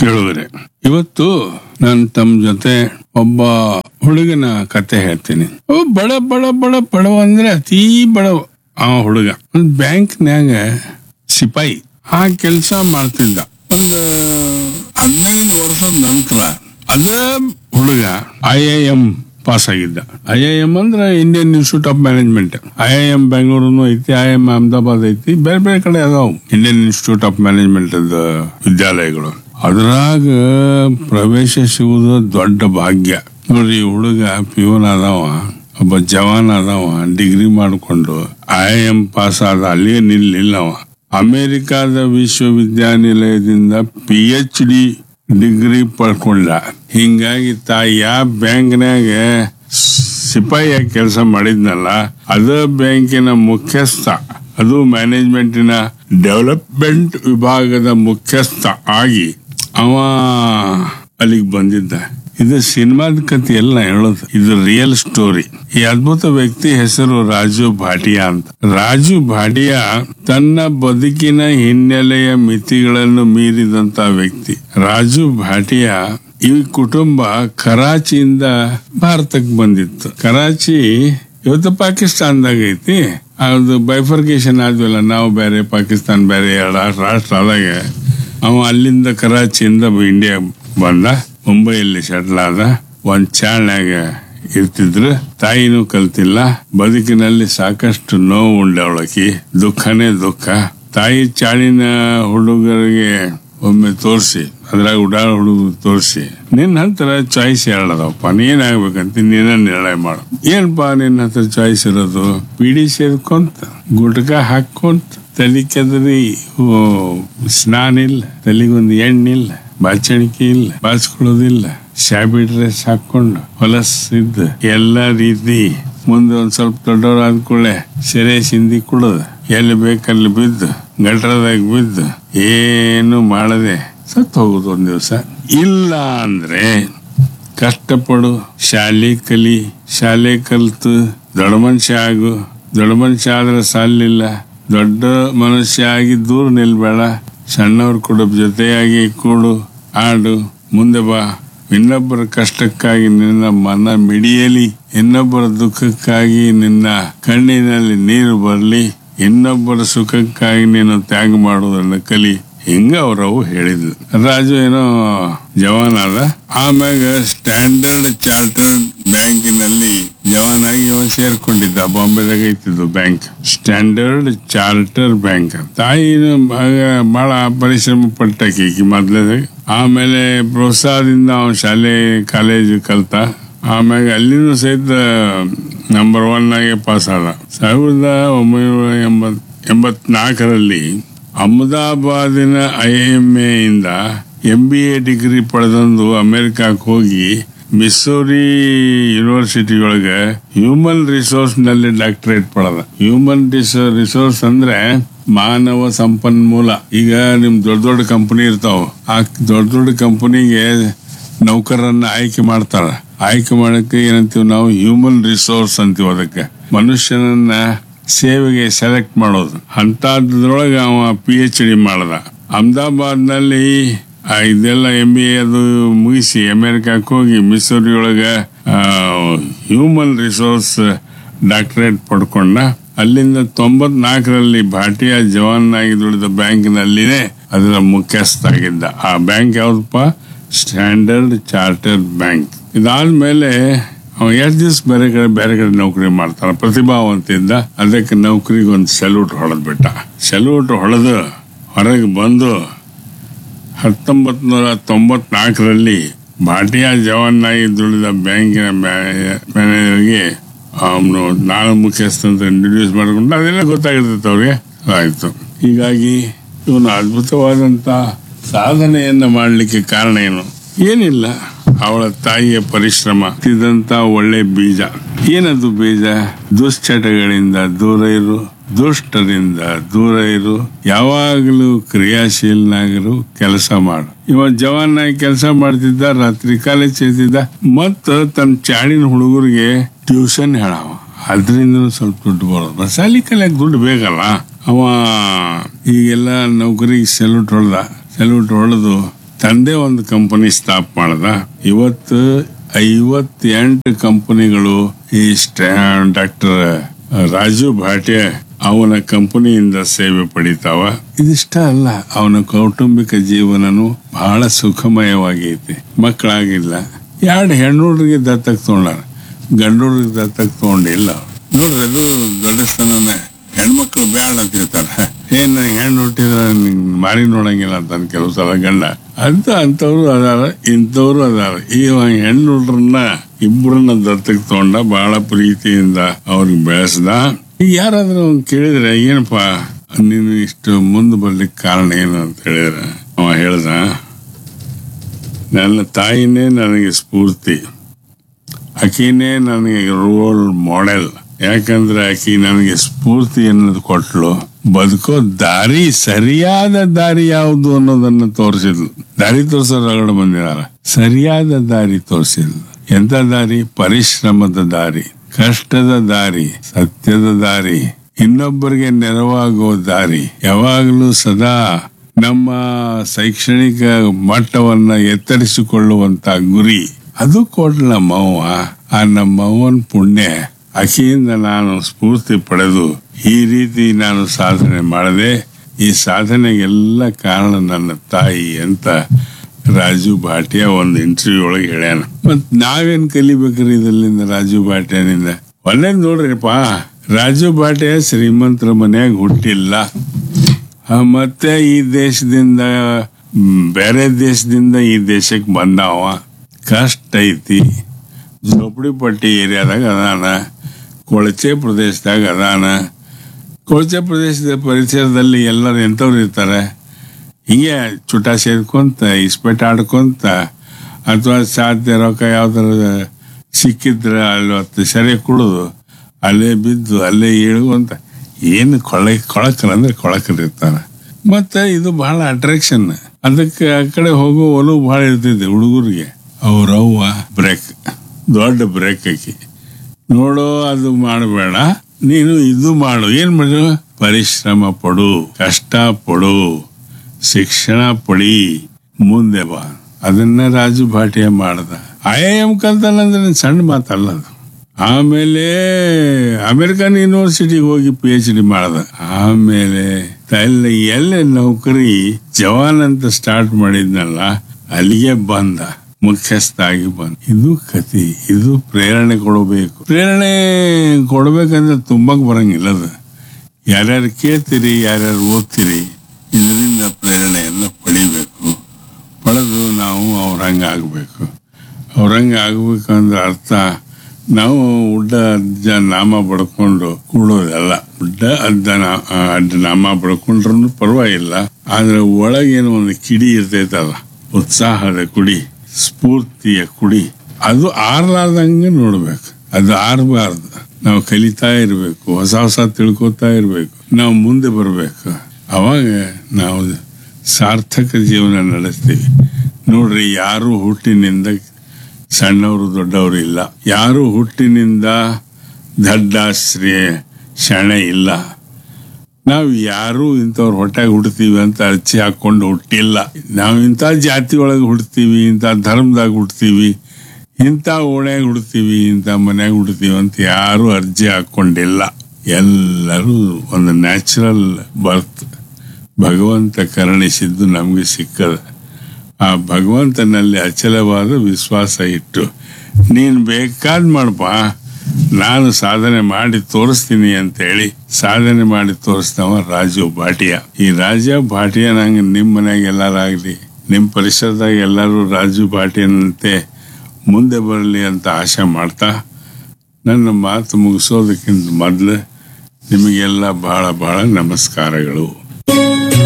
ಕೇಳುವರೆ ಇವತ್ತು ನಾನು ತಮ್ಮ ಜೊತೆ ಒಬ್ಬ ಹುಡುಗನ ಕತೆ ಹೇಳ್ತೀನಿ ಅವ ಬಡ ಬಡ ಬಡ ಬಡವ ಅಂದ್ರೆ ಅತೀ ಬಡವ ಆ ಹುಡುಗ ಒಂದ್ ಬ್ಯಾಂಕ್ನ್ಯಾಗ ಸಿಪಾಯಿ ಆ ಕೆಲಸ ಮಾಡ್ತಿದ್ದ ಒಂದು ಹದಿನೈದು ವರ್ಷದ ನಂತರ ಅದ ಹುಡುಗ ಐ ಐ ಎಂ ಪಾಸ್ ಆಗಿದ್ದ ಐ ಐ ಎಂ ಅಂದ್ರೆ Indian institute of management I I M Bengaluru ಐತಿ ಐ ಎಂ ಅಹಮದಾಬಾದ್ ಐತಿ ಬೇರೆ ಬೇರೆ ಕಡೆ ಅದಾವ ಇಂಡಿಯನ್ ಇನ್ಸ್ಟಿಟ್ಯೂಟ್ ಆಫ್ ಮ್ಯಾನೇಜ್ಮೆಂಟ್ ವಿದ್ಯಾಲಯಗಳು ಅದ್ರಾಗ ಪ್ರವೇಶ ಸಿಗುವುದು ದೊಡ್ಡ ಭಾಗ್ಯ ನೋಡ್ರಿ ಈ ಹುಡುಗ ಪಿಯೋನ್ ಅದಾವ ಒಬ್ಬ ಜವಾನ್ ಅದಾವ ಡಿಗ್ರಿ ಮಾಡಿಕೊಂಡು ಐ ಎಂ ಪಾಸ್ ಆದ ಅಲ್ಲಿಯೇ ನಿಲ್ಲಿಲ್ಲ ಅವ ಅಮೆರಿಕಾದ ವಿಶ್ವವಿದ್ಯಾನಿಲಯದಿಂದ ಪಿ ಎಚ್ ಡಿ ಡಿಗ್ರಿ ಪಡ್ಕೊಂಡ ಹಿಂಗಾಗಿ ತಾ ಯಾವ ಬ್ಯಾಂಕ್ನ್ಯಾಗ ಸಿಪಾಯಿಯಾಗಿ ಕೆಲಸ ಮಾಡಿದ್ನಲ್ಲ ಅದ ಬ್ಯಾಂಕಿನ ಮುಖ್ಯಸ್ಥ ಅದು ಮ್ಯಾನೇಜ್ಮೆಂಟಿನ ಡೆವಲಪ್ಮೆಂಟ್ ವಿಭಾಗದ ಮುಖ್ಯಸ್ಥ ಆಗಿ ಅವ ಅಲ್ಲಿಗೆ ಬಂದಿದ್ದ ಇದು ಸಿನಿಮಾದ ಕಥೆ ಎಲ್ಲ ಹೇಳೋದು ಇದು ರಿಯಲ್ ಸ್ಟೋರಿ ಈ ಅದ್ಭುತ ವ್ಯಕ್ತಿ ಹೆಸರು ರಾಜು ಭಾಟಿಯಾ ಅಂತ ರಾಜು ಭಾಟಿಯಾ ತನ್ನ ಬದುಕಿನ ಹಿನ್ನೆಲೆಯ ಮಿತಿಗಳನ್ನು ಮೀರಿದಂತ ವ್ಯಕ್ತಿ ರಾಜು ಭಾಟಿಯಾ ಈ ಕುಟುಂಬ ಕರಾಚಿಯಿಂದ ಭಾರತಕ್ಕೆ ಬಂದಿತ್ತು ಕರಾಚಿ ಇವತ್ತು ಪಾಕಿಸ್ತಾನದಾಗ ಐತಿ ಅದು ಬೈಫರ್ಕೇಶನ್ ಆದ್ವಲ್ಲ ನಾವು ಬೇರೆ ಪಾಕಿಸ್ತಾನ ಬೇರೆ ಎರಡು ರಾಷ್ಟ್ರ ಆದಾಗ ಅವ ಅಲ್ಲಿಂದ ಕರಾಚಿಯಿಂದ ಇಂಡಿಯಾ ಬಂದ ಮುಂಬೈಯಲ್ಲಿ ಸೆಟ್ಲ್ ಆದ ಒಂದ್ ಚಾಳ್ನ್ಯಾಗ ಇರ್ತಿದ್ರು ತಾಯಿನೂ ಕಲ್ತಿಲ್ಲ ಬದುಕಿನಲ್ಲಿ ಸಾಕಷ್ಟು ನೋವು ಉಂಡವಳಕಿ ದುಃಖನೇ ದುಃಖ ತಾಯಿ ಚಾಳಿನ ಹುಡುಗರಿಗೆ ಒಮ್ಮೆ ತೋರಿಸಿ ಅದ್ರಾಗ ಉಡಾಳ ಹುಡುಗ ತೋರಿಸಿ ನಿನ್ನ ಹತ್ರ ಚಾಯ್ಸ್ ಹೇಳದಪ್ಪ ನೀನಾಗ್ಬೇಕಂತ ನೀನ ನಿರ್ಣಯ ಮಾಡು ಏನ್ಪಾ ನಿನ್ನ ಹತ್ರ ಚಾಯ್ಸ್ ಇರೋದು ಪಿಡಿ ಸೇರ್ಕೊಂತ ಗುಟ್ಕ ಹಾಕೊಂತ ತಲೆ ಕೆದರಿ ಓ, ಸ್ನಾನ ಇಲ್ಲ ತಲೆಗೊಂದು ಎಣ್ಣಿಲ್ಲ ಬಾಚಣಿಕೆ ಇಲ್ಲ ಬಾಚ್ಕೊಳ್ಳೋದಿಲ್ಲ ಶಾಬಿ ಡ್ರೆಸ್ ಹಾಕೊಂಡು ಹೊಲಸ್ ಇದ್ದು ಎಲ್ಲ ರೀತಿ ಮುಂದೆ ಒಂದ್ ಸ್ವಲ್ಪ ದೊಡ್ಡವರಾದ ಕೂಡಲೇ ಸೆರೆ ಸಿಂದಿ ಕುಡೋದು ಎಲ್ಲಿ ಬೇಕಲ್ಲಿ ಬಿದ್ದು ಗಟ್ರದಾಗ ಬಿದ್ದು ಏನು ಮಾಡದೆ ಸತ್ತು ಹೋಗುದು ಒಂದ್ ದಿವಸ ಇಲ್ಲ ಅಂದ್ರೆ ಕಷ್ಟಪಡು ಶಾಲೆ ಕಲಿ ಶಾಲೆ ಕಲ್ತು ದೊಡ್ಡ ಮನುಷ್ಯ ಆಗು ದೊಡ್ಡ ಮನುಷ್ಯ ಆದ್ರೆ ಸಾಲಿಲ್ಲ ದೊಡ್ಡ ಮನುಷ್ಯ ಆಗಿ ದೂರ ನಿಲ್ಬೇಡ ಸಣ್ಣವ್ರ ಕೂಡ ಜೊತೆಯಾಗಿ ಕೂಡು ಆಡು ಮುಂದೆ ಬಾ ಇನ್ನೊಬ್ಬರ ಕಷ್ಟಕ್ಕಾಗಿ ನಿನ್ನ ಮನ ಮಿಡಿಯಲಿ ಇನ್ನೊಬ್ಬರ ದುಃಖಕ್ಕಾಗಿ ನಿನ್ನ ಕಣ್ಣಿನಲ್ಲಿ ನೀರು ಬರಲಿ ಇನ್ನೊಬ್ಬರ ಸುಖಕ್ಕಾಗಿ ನೀನು ತ್ಯಾಗ ಮಾಡುವುದನ್ನು ಕಲಿ ಹಿಂಗ ಅವ್ರವು ಹೇಳಿದ್ಲು ರಾಜು ಏನೋ ಜವಾನ್ ಆದ ಆಮ್ಯಾಗ ಸ್ಟ್ಯಾಂಡರ್ಡ್ ಚಾರ್ಟರ್ಡ್ ಬ್ಯಾಂಕಿನಲ್ಲಿ ಜವಾನ್ ಆಗಿ ಅವ ಸೇರ್ಕೊಂಡಿದ್ದ ಬಾಂಬೆದಾಗ ಐತಿದ್ದು ಬ್ಯಾಂಕ್ ಸ್ಟ್ಯಾಂಡರ್ಡ್ ಚಾರ್ಟರ್ ಬ್ಯಾಂಕ್ ತಾಯಿನ ಬಹಳ- ಬಹಳ ಪರಿಶ್ರಮ ಪಟ್ಟಕಿ ಮೊದ್ಲದಾಗ ಆಮೇಲೆ ಪ್ರೋತ್ಸಾಹದಿಂದ ಅವನ್ ಶಾಲೆ ಕಾಲೇಜ್ ಕಲ್ತ ಆಮ್ಯಾಗ ಅಲ್ಲಿನೂ ಸಹಿತ ನಂಬರ್ ಒನ್ ಆಗಿ ಪಾಸ್ ಆದ ಸಾವಿರದ ಒಂಬೈನೂರ ಎಂಬತ್ ಎಂಬತ್ನಾಲ್ಕರಲ್ಲಿ ಅಹಮದಾಬಾದಿನ ಐ ಎಂ ಇಂದ ಎಂ ಬಿ ಎ ಡಿಗ್ರಿ ಪಡೆದಂದು ಅಮೆರಿಕಕ್ಕೆ ಹೋಗಿ ಮಿಸ್ಸೂರಿ ಯೂನಿವರ್ಸಿಟಿ ಒಳಗೆ ಹ್ಯೂಮನ್ ರಿಸೋರ್ಸ್ ನಲ್ಲಿ ಡಾಕ್ಟರೇಟ್ ಪಡೆದ ಹ್ಯೂಮನ್ ರಿಸೋರ್ಸ್ ಅಂದ್ರೆ ಮಾನವ ಸಂಪನ್ಮೂಲ ಈಗ ನಿಮ್ ದೊಡ್ಡ ದೊಡ್ಡ ಕಂಪನಿ ಇರ್ತಾವ ಆ ದೊಡ್ಡ ದೊಡ್ಡ ಕಂಪನಿಗೆ ನೌಕರರನ್ನ ಆಯ್ಕೆ ಮಾಡ್ತಾರ ಆಯ್ಕೆ ಮಾಡಕ್ಕೆ ಏನಂತೀವಿ ನಾವು ಹ್ಯೂಮನ್ ರಿಸೋರ್ಸ್ ಅಂತೀವಿ ಅದಕ್ಕೆ ಮನುಷ್ಯನನ್ನ ಸೇವೆಗೆ ಸೆಲೆಕ್ಟ್ ಮಾಡೋದು ಅಂತದ್ರೊಳಗೆ ಅವ ಪಿ ಎಚ್ ಡಿ ಮಾಡ್ದ ಅಹಮದಾಬಾದ್ ನಲ್ಲಿ ಇದೆಲ್ಲ ಎಂ ಬಿ ಎ ಅದು ಮುಗಿಸಿ ಅಮೆರಿಕಕ್ಕೆ ಹೋಗಿ ಮಿಸೂರಿ ಒಳಗ ಹ್ಯೂಮನ್ ರಿಸೋರ್ಸ್ ಡಾಕ್ಟರೇಟ್ ಪಡ್ಕೊಂಡ ಅಲ್ಲಿಂದ ತೊಂಬತ್ನಾಲ್ಕರಲ್ಲಿ ಭಾಟಿಯಾ ಜವಾನ್ ಆಗಿ ದುಡಿದ ಬ್ಯಾಂಕ್ನಲ್ಲಿನೇ ಅದರ ಮುಖ್ಯಸ್ಥ ಆಗಿದ್ದ ಆ ಬ್ಯಾಂಕ್ ಯಾವ್ದಪ್ಪ ಸ್ಟ್ಯಾಂಡರ್ಡ್ ಚಾರ್ಟರ್ಡ್ ಬ್ಯಾಂಕ್ ಇದಾದ್ಮೇಲೆ ಅವ ಎಷ್ಟು ದಿವಸ ಬೇರೆ ಕಡೆ ಬೇರೆ ಕಡೆ ನೌಕರಿ ಮಾಡ್ತಾನ ಪ್ರತಿಭಾವಂತ ಇದ್ದ ಅದಕ್ಕೆ ನೌಕರಿಗೆ ಒಂದು ಸೆಲ್ಯೂಟ್ ಹೊಡೆದ್ ಬಿಟ್ಟ ಸೆಲ್ಯೂಟ್ ಹೊಡೆದು ಹೊರಗೆ ಬಂದು ಹತ್ತೊಂಬತ್ ನೂರ ತೊಂಬತ್ನಾಲ್ಕರಲ್ಲಿ ಭಾಟಿಯಾ ಜವಾನ್ನಾಗಿ ದುಡಿದ ಬ್ಯಾಂಕಿನ ಮ್ಯಾನೇಜರ್ಗೆ ಅವನು ನಾನು ಮುಖ್ಯಸ್ಥ ಅಂತ ಇಂಟ್ರೊಡ್ಯೂಸ್ ಮಾಡಿಕೊಂಡು ಅದೆಲ್ಲ ಗೊತ್ತಾಗಿರ್ತೈತೆ ಅವ್ರಿಗೆ ಆಯ್ತು ಹೀಗಾಗಿ ಇವನು ಅದ್ಭುತವಾದಂತ ಸಾಧನೆಯನ್ನ ಮಾಡಲಿಕ್ಕೆ ಕಾರಣ ಏನು ಏನಿಲ್ಲ ಅವಳ ತಾಯಿಯ ಪರಿಶ್ರಮ ಇದಂತ ಒಳ್ಳೆ ಬೀಜ ಏನದು ಬೀಜ ದುಶ್ಚಟಗಳಿಂದ ದೂರ ಇರು ದುಷ್ಟರಿಂದ ದೂರ ಇರು ಯಾವಾಗಲೂ ಕ್ರಿಯಾಶೀಲನಾಗರು ಕೆಲಸ ಮಾಡು ಇವ ಜವಾನಾಗಿ ಕೆಲಸ ಮಾಡ್ತಿದ್ದ ರಾತ್ರಿ ಕಾಲೇಜ್ ಸೇರ್ತಿದ್ದ ಮತ್ತ ತನ್ನ ಚಾಡಿನ ಹುಡುಗರಿಗೆ ಟ್ಯೂಷನ್ ಹೇಳವ ಅದರಿಂದ ಸ್ವಲ್ಪ ದುಡ್ಡು ಬರೋದು ಶಾಲಿ ಕಲಿಯಕ್ ದುಡ್ಡು ಬೇಕಲ್ಲ ಅವ ಈಗೆಲ್ಲ ನೌಕರಿಗೆ ಸೆಲ್ಯೂಟ್ ಹೊಡೆದ ಸೆಲ್ಯೂಟ್ ಹೊಡೆದು ತಂದೆ ಒಂದು ಕಂಪನಿ ಸ್ಥಾಪ್ ಮಾಡ್ದ ಇವತ್ತು ಐವತ್ತೆಂಟು ಕಂಪನಿಗಳು ಈ ಡಾಕ್ಟರ್ ರಾಜು ಭಾಟೆ ಅವನ ಕಂಪನಿಯಿಂದ ಸೇವೆ ಪಡಿತಾವ ಇದಿಷ್ಟ ಅಲ್ಲ ಅವನ ಕೌಟುಂಬಿಕ ಜೀವನನು ಬಹಳ ಸುಖಮಯವಾಗೈತಿ ಮಕ್ಕಳಾಗಿಲ್ಲ ಎರಡು ಹೆಣ್ಣುಡ್ರಿಗೆ ದತ್ತಕ್ ತಗೊಂಡಾರ ಗಂಡುಡ್ರಿಗೆ ದತ್ತಕ್ ತಗೊಂಡಿಲ್ಲ ನೋಡ್ರಿ ಅದು ದೊಡ್ಡಸ್ತನನೇ ಹೆಣ್ಮಕ್ಳು ಬ್ಯಾಡ ಅಂತ ಹೇಳ್ತಾರ ಏನ್ ಹೆಣ್ಣು ಹುಟ್ಟಿದ್ರೆ ನಿಂಗ್ ಮಾರಿ ನೋಡಂಗಿಲ್ಲ ಅಂತ ಕೆಲವು ಸಲ ಗಂಡ ಅಂತ ಅಂತವ್ರು ಅದಾರ ಇಂಥವ್ರು ಅದಾರ ಈ ಹೆಣ್ಣು ಹುಡ್ರನ್ನ ಇಬ್ಬರನ್ನ ದತ್ತಕ್ ತಗೊಂಡ ಬಹಳ ಪ್ರೀತಿಯಿಂದ ಅವ್ರಿಗೆ ಬೆಳೆಸ್ದ ಈಗ ಯಾರಾದ್ರೂ ಕೇಳಿದ್ರೆ ಏನಪ್ಪಾ ನೀನು ಇಷ್ಟು ಮುಂದೆ ಬರ್ಲಿಕ್ಕೆ ಕಾರಣ ಏನು ಅಂತ ಹೇಳಿದ್ರೆ ಅವ ಹೇಳ್ದ ನನ್ನ ತಾಯಿನೇ ನನಗೆ ಸ್ಫೂರ್ತಿ ಆಕಿನೇ ನನಗೆ ರೋಲ್ ಮಾಡೆಲ್ ಯಾಕಂದ್ರೆ ಆಕಿ ನನಗೆ ಸ್ಫೂರ್ತಿ ಅನ್ನೋದು ಕೊಟ್ಲು ಬದುಕೋ ದಾರಿ ಸರಿಯಾದ ದಾರಿ ಯಾವುದು ಅನ್ನೋದನ್ನ ತೋರಿಸಿದ್ಲು ದಾರಿ ತೋರಿಸೋರಗಡೆ ಬಂದಿದಾರ ಸರಿಯಾದ ದಾರಿ ತೋರಿಸಿದ್ಲು ಎಂತ ದಾರಿ ಪರಿಶ್ರಮದ ದಾರಿ ಕಷ್ಟದ ದಾರಿ ಸತ್ಯದ ದಾರಿ ಇನ್ನೊಬ್ಬರಿಗೆ ನೆರವಾಗೋ ದಾರಿ ಯಾವಾಗಲೂ ಸದಾ ನಮ್ಮ ಶೈಕ್ಷಣಿಕ ಮಟ್ಟವನ್ನ ಎತ್ತರಿಸಿಕೊಳ್ಳುವಂತ ಗುರಿ ಅದು ಕೊಡ್ಲ ನಮ್ಮವ್ವ ಆ ನಮ್ಮವ್ವನ ಪುಣ್ಯ ಆಕೆಯಿಂದ ನಾನು ಸ್ಫೂರ್ತಿ ಪಡೆದು ಈ ರೀತಿ ನಾನು ಸಾಧನೆ ಮಾಡಿದೆ ಈ ಸಾಧನೆಗೆಲ್ಲ ಕಾರಣ ನನ್ನ ತಾಯಿ ಅಂತ ರಾಜು ಭಾಟಿಯಾ ಒಂದು ಇಂಟರ್ವ್ಯೂ ಒಳಗೆ ಹೇಳ್ಯಾನ ಮತ್ ನಾವೇನ್ ಕಲಿಬೇಕ್ರಿ ಇದರಿಂದ ರಾಜು ಭಾಟಿಯಾನಿಂದ ಒಳ್ಳೇದ್ ನೋಡ್ರಿಪ್ಪ ರಾಜು ಭಾಟಿಯಾ ಶ್ರೀಮಂತರ ಮನ್ಯಾಗ ಹುಟ್ಟಿಲ್ಲ ಆ, ಮತ್ತೆ ಈ ದೇಶದಿಂದ ಮ್, ಬೇರೆ ದೇಶದಿಂದ ಈ ದೇಶಕ್ಕೆ ಬಂದಾವ ಕಷ್ಟ ಐತಿ ಝೋಪಡಿ ಪಟ್ಟಿ ಏರಿಯಾದಾಗ ಅದಾನ ಕೊಳಚೆ ಪ್ರದೇಶದಾಗ ಅದಾನ ಕೊಳಚೆ ಪ್ರದೇಶದ ಪರಿಸರದಲ್ಲಿ ಎಲ್ಲರೂ ಎಂಥವ್ರು ಇರ್ತಾರೆ ಹಿಂಗೆ ಚುಟ ಸೇದ್ಕೊಂತ ಇಸ್ಪೆಟ್ ಆಡ್ಕೊಂತ ಅಥವಾ ಸಾಧ್ಯ ರೊಕ್ಕ ಯಾವ್ದಾರ ಸಿಕ್ಕಿದ್ರೆ ಅಲ್ಲಿ ಹೊತ್ತು ಸರಿ ಕುಡಿದು ಅಲ್ಲೇ ಬಿದ್ದು ಅಲ್ಲೇ ಇಳ್ಕೊಂತ ಏನು ಕೊಳ ಕೊಳಕರಂದ್ರೆ ಕೊಳಕರಿರ್ತಾರೆ ಮತ್ತೆ ಇದು ಬಹಳ ಅಟ್ರಾಕ್ಷನ್ ಅದಕ್ಕೆ ಆ ಕಡೆ ಹೋಗೋ ಒಲವು ಬಹಳ ಇರ್ತಿದೆ ಹುಡುಗರಿಗೆ ಅವ್ರವ್ವ ಬ್ರೇಕ್ ದೊಡ್ಡ ಬ್ರೇಕ್ ಆಕಿ ನೋಡು ಅದು ಮಾಡಬೇಡ ನೀನು ಇದು ಮಾಡು ಏನ್ ಮಾಡು ಪರಿಶ್ರಮ ಪಡು ಕಷ್ಟ ಪಡು ಶಿಕ್ಷಣ ಪಡಿ ಮುಂದೆ ಬಾ ಅದನ್ನ ರಾಜು ಭಾಟಿಯ ಮಾಡ್ದ ಐ ಎಂ ಕಲ್ತಾನಂದ್ರೆ ಸಣ್ಣ ಮಾತಲ್ಲ ಅದು ಆಮೇಲೆ ಅಮೆರಿಕನ್ ಯೂನಿವರ್ಸಿಟಿಗೆ ಹೋಗಿ ಪಿ ಎಚ್ ಡಿ ಮಾಡ್ದ ಆಮೇಲೆ ಅಲ್ಲಿ ಎಲ್ಲೇ ನೌಕರಿ ಜವಾನ್ ಅಂತ ಸ್ಟಾರ್ಟ್ ಮಾಡಿದ್ನಲ್ಲ ಅಲ್ಲಿಗೆ ಬಂದ ಮುಖ್ಯಸ್ಥ ಆಗಿ ಬಂದ ಇದು ಕತಿ ಇದು ಪ್ರೇರಣೆ ಕೊಡಬೇಕು ಪ್ರೇರಣೆ ಕೊಡ್ಬೇಕಂದ್ರೆ ತುಂಬಕ್ ಬರಂಗಿಲ್ಲ ಅದು ಯಾರ್ಯಾರು ಕೇಳ್ತೀರಿ ಯಾರ್ಯಾರು ಓದ್ತೀರಿ ಇದರಿಂದ ಪ್ರೇರಣೆಯನ್ನ ಪಡಿಬೇಕು ಪಡೆದು ನಾವು ಅವ್ರಂಗ ಆಗಬೇಕು ಅವ್ರಂಗ ಆಗ್ಬೇಕಂದ್ರೆ ಅರ್ಥ ನಾವು ಉಡ್ಡ ಅಜ್ಜ ನಾಮ ಬಡ್ಕೊಂಡು ಕೂಡೋದಲ್ಲ ಉಡ್ಡ ಅಜ್ಜ ನಾ- ಆ, ಅಡ್ಡ ನಾಮ ಬಡ್ಕೊಂಡ್ರು ಪರವಾಗಿಲ್ಲ ಆದ್ರೆ ಒಳಗೇನು ಒಂದು ಕಿಡಿ ಇರ್ತೈತಲ್ಲ ಉತ್ಸಾಹದ ಕುಡಿ ಸ್ಫೂರ್ತಿಯ ಕುಡಿ ಅದು ಆರ್ಲಾರ್ದಂಗೆ ನೋಡ್ಬೇಕು ಅದು ಆರಬಾರ್ದು ನಾವು ಕಲಿತಾ ಇರಬೇಕು ಹೊಸ ಹೊಸ ತಿಳ್ಕೊತಾ ಇರಬೇಕು ನಾವು ಮುಂದೆ ಬರಬೇಕು ಅವಾಗ ನಾವು ಸಾರ್ಥಕ ಜೀವನ ನಡೆಸ್ತೀವಿ ನೋಡ್ರಿ ಯಾರು ಹುಟ್ಟಿನಿಂದ ಸಣ್ಣವರು ದೊಡ್ಡವರು ಇಲ್ಲ ಯಾರು ಹುಟ್ಟಿನಿಂದ ದಡ್ಡ ಶ್ರೇ ಶಣೆ ಇಲ್ಲ ನಾವು ಯಾರು ಇಂಥವ್ರ ಹೊಟ್ಟೆಗೆ ಹುಡ್ತೀವಿ ಅಂತ ಅರ್ಚಿ ಹಾಕೊಂಡು ಹುಟ್ಟಿಲ್ಲ ನಾವು ಇಂಥ ಜಾತಿ ಒಳಗೆ ಹುಡ್ತೀವಿ ಇಂಥ ಧರ್ಮದಾಗ ಹುಡ್ತೀವಿ ಇಂಥ ಓಣ್ಯಾಗ ಹುಡ್ತೀವಿ ಇಂಥ ಮನ್ಯಾಗ ಹುಡ್ತೀವಿ ಅಂತ ಯಾರು ಅರ್ಜಿ ಹಾಕೊಂಡಿಲ್ಲ ಎಲ್ಲರೂ ಒಂದು ನ್ಯಾಚುರಲ್ ಬರ್ತ್ ಭಗವಂತ ಕರುಣಿಸಿದ್ದು ನಮಗೆ ಸಿಕ್ಕದ ಆ ಭಗವಂತನಲ್ಲಿ ಅಚಲವಾದ ವಿಶ್ವಾಸ ಇಟ್ಟು ನೀನು ಬೇಕಾದ್ ಮಾಡಪ್ಪ ನಾನು ಸಾಧನೆ ಮಾಡಿ ತೋರಿಸ್ತೀನಿ ಅಂತ ಹೇಳಿ ಸಾಧನೆ ಮಾಡಿ ತೋರಿಸ್ದವ ರಾಜು ಭಾಟಿಯಾ ಈ ರಾಜ ಭಾಟಿಯಾ ನಂಗೆ ನಿಮ್ಮ ಮನ್ಯಾಗ ಎಲ್ಲಾರಾಗ್ಲಿ ನಿಮ್ಮ ಪರಿಸರದಾಗ ಎಲ್ಲರೂ ರಾಜು ಭಾಟಿಯನಂತೆ ಮುಂದೆ ಬರಲಿ ಅಂತ ಆಶೆ ಮಾಡ್ತಾ ನನ್ನ ಮಾತು ಮುಗಿಸೋದಕ್ಕಿಂತ ಮೊದಲು ನಿಮಗೆಲ್ಲ ಬಹಳ ಬಹಳ ನಮಸ್ಕಾರಗಳು